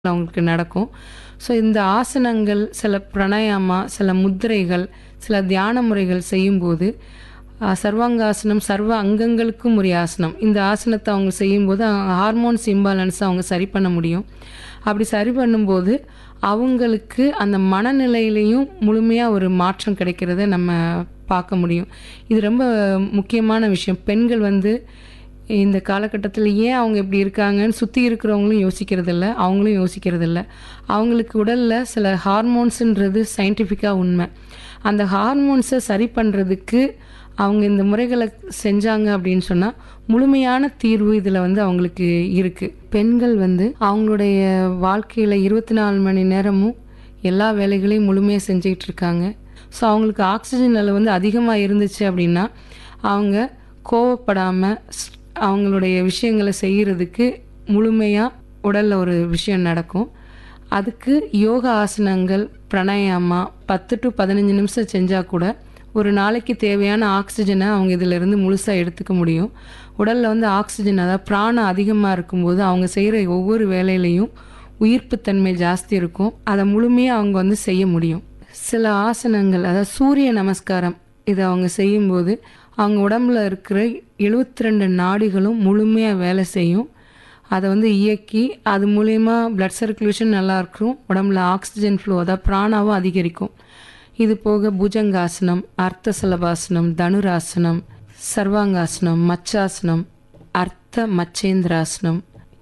அவங்களுக்கு நடக்கும் ஸோ இந்த ஆசனங்கள் சில பிராணாயாமா சில முத்திரைகள் சில தியான முறைகள் செய்யும்போது அஹ், சர்வாங்காசனம் சர்வ அங்கங்களுக்கும் உரிய ஆசனம் இந்த ஆசனத்தை அவங்க செய்யும்போது ஹார்மோன்ஸ் இம்பாலன்ஸை அவங்க சரி பண்ண முடியும் அப்படி சரி பண்ணும்போது அவங்களுக்கு அந்த மனநிலையிலையும் முழுமையாக ஒரு மாற்றம் கிடைக்கிறத நம்ம பார்க்க முடியும் இது ரொம்ப முக்கியமான விஷயம் பெண்கள் வந்து இந்த காலகட்டத்தில் ஏன் அவங்க இப்படி இருக்காங்கன்னு சுற்றி இருக்கிறவங்களும் யோசிக்கிறது இல்ல அவங்களும் யோசிக்கிறது இல்ல அவங்களுக்கு உடலில் சில ஹார்மோன்ஸுன்றது சயின்டிஃபிக்காக உண்மை அந்த ஹார்மோன்ஸை சரி பண்ணுறதுக்கு அவங்க இந்த முறைகளை செஞ்சாங்க அப்படின்னு சொன்னால் முழுமையான தீர்வு இதில் வந்து அவங்களுக்கு இருக்குது பெண்கள் வந்து அவங்களுடைய வாழ்க்கையில் இருபத்தி நாலு மணி நேரமும் எல்லா வேலைகளையும் முழுமையாக செஞ்சுக்கிட்டு இருக்காங்க ஸோ அவங்களுக்கு ஆக்சிஜன் அளவு வந்து அதிகமாக இருந்துச்சு அப்படின்னா அவங்க கோவப்படாமல் அவங்களுடைய விஷயங்களை செய்கிறதுக்கு முழுமையாக உடலில் ஒரு விஷயம் நடக்கும் அதுக்கு யோகா ஆசனங்கள் பிராணாயாமா பத்து டு பதினஞ்சு நிமிஷம் செஞ்சால் கூட ஒரு நாளைக்கு தேவையான ஆக்சிஜனை அவங்க இதிலிருந்து முழுசாக எடுத்துக்க முடியும் உடலில் வந்து ஆக்சிஜன் அதாவது பிராணம் அதிகமாக இருக்கும்போது அவங்க செய்கிற ஒவ்வொரு வேலையிலையும் உயிர்ப்புத்தன்மை ஜாஸ்தி இருக்கும் அதை முழுமையாக அவங்க வந்து செய்ய முடியும் சில ஆசனங்கள் அதாவது சூரிய நமஸ்காரம் இதை அவங்க செய்யும்போது அவங்க உடம்புல இருக்கிற எழுபத்தி ரெண்டு நாடிகளும் முழுமையாக வேலை செய்யும் அதை வந்து இயக்கி அது மூலயமா பிளட் சர்க்குலேஷன் நல்லா இருக்கும் உடம்புல ஆக்சிஜன் ஃப்ளோ அதாவது பிராணாவும் அதிகரிக்கும் இது போக புஜங்காசனம் அர்த்த சலபாசனம் தனுராசனம் சர்வாங்காசனம் மச்சாசனம் அர்த்த மச்சேந்திராசனம்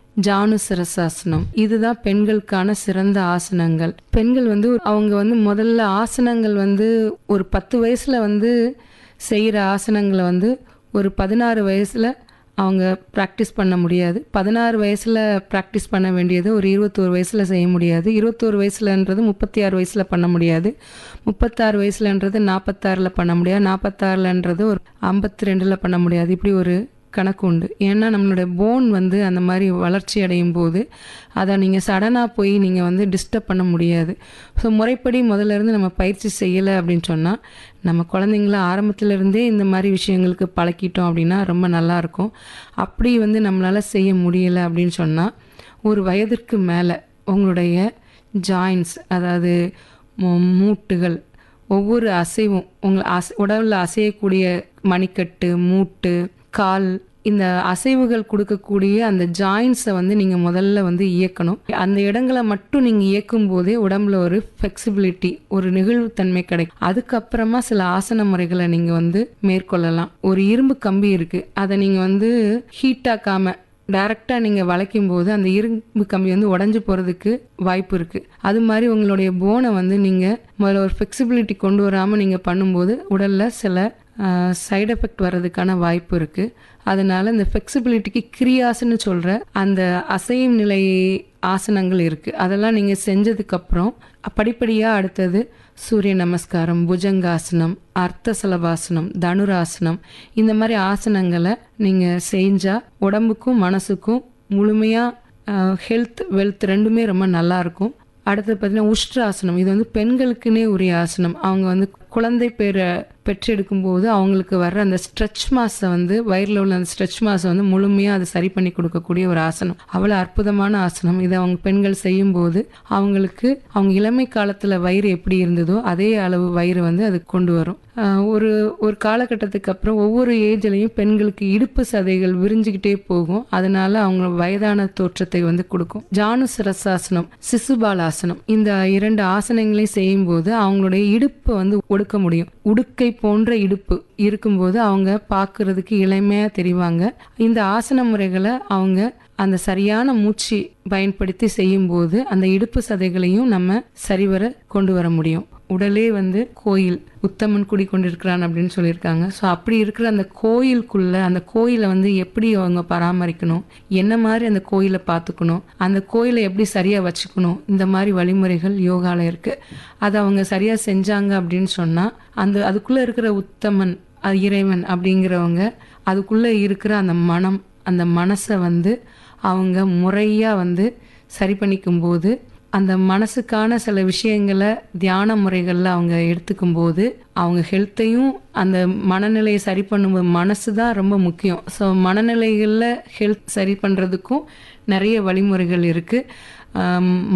ஜானுசரசாசனம் இதுதான் பெண்களுக்கான சிறந்த ஆசனங்கள் பெண்கள் வந்து அவங்க வந்து முதல்ல ஆசனங்கள் வந்து ஒரு பத்து வயசுல வந்து செய்கிற ஆசனங்களை வந்து ஒரு பதினாறு வயசுல அவங்க ப்ராக்டிஸ் பண்ண முடியாது பதினாறு வயசில் ப்ராக்டிஸ் பண்ண வேண்டியது ஒரு இருபத்தோரு வயசில் செய்ய முடியாது இருபத்தோரு வயசுலன்றது முப்பத்தி ஆறு வயசில் பண்ண முடியாது முப்பத்தாறு வயசுலன்றது நாற்பத்தாறில் பண்ண முடியாது நாற்பத்தாறுலன்றது ஒரு ஐம்பத்தி ரெண்டில் பண்ண முடியாது இப்படி ஒரு கணக்கு உண்டு ஏன்னா நம்மளுடைய போன் வந்து அந்த மாதிரி வளர்ச்சி அடையும் போது அதை நீங்கள் சடனாக போய் நீங்கள் வந்து டிஸ்டர்ப் பண்ண முடியாது ஸோ முறைப்படி முதல்ல இருந்து நம்ம பயிற்சி செய்யலை அப்படின்னு சொன்னால் நம்ம குழந்தைங்கள ஆரம்பத்துல இருந்தே இந்த மாதிரி விஷயங்களுக்கு பழக்கிட்டோம் அப்படின்னா ரொம்ப நல்லாயிருக்கும் அப்படி வந்து நம்மளால் செய்ய முடியலை அப்படின்னு சொன்னால் ஒரு வயதிற்கு மேலே உங்களுடைய ஜாயின்ஸ் அதாவது மூ- மூட்டுகள் ஒவ்வொரு அசைவும் உங்களை அசை உடலில் அசையக்கூடிய மணிக்கட்டு மூட்டு கால் இந்த அசைவுகள் கொடுக்கக்கூடிய அந்த ஜாயின்ஸை வந்து நீங்கள் முதல்ல வந்து இயக்கணும் அந்த இடங்களை மட்டும் நீங்கள் இயக்கும் போதே உடம்புல ஒரு ஃப்ளெக்சிபிலிட்டி ஒரு நெகிழ்வுத்தன்மை கிடைக்கும் அதுக்கப்புறமா சில ஆசன முறைகளை நீங்கள் வந்து மேற்கொள்ளலாம் ஒரு இரும்பு கம்பி இருக்குது அதை நீங்கள் வந்து ஹீட்டாக்காம டைரெக்டாக நீங்கள் வளைக்கும் போது அந்த இரும்பு கம்பி வந்து உடஞ்சி போகிறதுக்கு வாய்ப்பு இருக்குது அது மாதிரி உங்களுடைய போனை வந்து நீங்கள் முதல்ல ஒரு ஃப்ளெக்சிபிலிட்டி கொண்டு வராமல் நீங்கள் பண்ணும்போது உடலில் சில சைடு எஃபெக்ட் வர்றதுக்கான வாய்ப்பு இருக்குது அதனால இந்த ஃப்ளெக்சிபிலிட்டிக்கு கிரியாஸ்னு சொல்கிற அந்த அசையும் நிலை ஆசனங்கள் இருக்குது அதெல்லாம் நீங்கள் செஞ்சதுக்கப்புறம் படிப்படியாக அடுத்தது சூரிய நமஸ்காரம் புஜங்காசனம் அர்த்த சலபாசனம் தனுராசனம் இந்த மாதிரி ஆசனங்களை நீங்கள் செஞ்சால் உடம்புக்கும் மனசுக்கும் முழுமையாக ஹெல்த் வெல்த் ரெண்டுமே ரொம்ப நல்லா இருக்கும் அடுத்தது பார்த்தீங்கன்னா உஷ்ட்ராசனம் இது வந்து பெண்களுக்குன்னே உரிய ஆசனம் அவங்க வந்து குழந்தை பேரை பெற்றெடுக்கும் போது அவங்களுக்கு வர்ற அந்த ஸ்ட்ரெச் மாஸை வந்து வயிறில் உள்ள அந்த ஸ்ட்ரெச் மாஸை வந்து முழுமையாக அதை சரி பண்ணி கொடுக்கக்கூடிய ஒரு ஆசனம் அவ்வளோ அற்புதமான ஆசனம் இதை அவங்க பெண்கள் செய்யும்போது அவங்களுக்கு அவங்க இளமை காலத்தில் வயிறு எப்படி இருந்ததோ அதே அளவு வயிறு வந்து அது கொண்டு வரும் ஆஹ் ஒரு ஒரு காலகட்டத்துக்கு அப்புறம் ஒவ்வொரு ஏஜ்லையும் பெண்களுக்கு இடுப்பு சதைகள் விரிஞ்சுக்கிட்டே போகும் அதனால அவங்க வயதான தோற்றத்தை வந்து கொடுக்கும் ஜானுசரசாசனம் சிசுபாலாசனம் இந்த இரண்டு ஆசனங்களையும் செய்யும்போது அவங்களுடைய இடுப்பை வந்து ஒடுக்க முடியும் உடுக்கை போன்ற இடுப்பு இருக்கும்போது அவங்க பார்க்கறதுக்கு இளமையா தெரிவாங்க இந்த ஆசன முறைகளை அவங்க அந்த சரியான மூச்சு பயன்படுத்தி செய்யும்போது அந்த இடுப்பு சதைகளையும் நம்ம சரிவர கொண்டு வர முடியும் உடலே வந்து கோயில் உத்தமன் குடிக்கொண்டிருக்கிறான் அப்படின்னு சொல்லியிருக்காங்க ஸோ அப்படி இருக்கிற அந்த கோயிலுக்குள்ள அந்த கோயிலை வந்து எப்படி அவங்க பராமரிக்கணும் என்ன மாதிரி அந்த கோயிலை பார்த்துக்கணும் அந்த கோயிலை எப்படி சரியாக வச்சுக்கணும் இந்த மாதிரி வழிமுறைகள் யோகால இருக்கு அதை அவங்க சரியாக செஞ்சாங்க அப்படின்னு சொன்னால் அந்த அதுக்குள்ளே இருக்கிற உத்தமன் அஹ் இறைவன் அப்படிங்கிறவங்க அதுக்குள்ளே இருக்கிற அந்த மனம் அந்த மனசை வந்து அவங்க முறையாக வந்து சரி பண்ணிக்கும் போது அந்த மனசுக்கான சில விஷயங்களை தியான முறைகளில் அவங்க எடுத்துக்கும் போது அவங்க ஹெல்த்தையும் அந்த மனநிலையை சரி பண்ணும்போது மனசு தான் ரொம்ப முக்கியம் ஸோ மனநிலைகளில் ஹெல்த் சரி பண்ணுறதுக்கும் நிறைய வழிமுறைகள் இருக்குது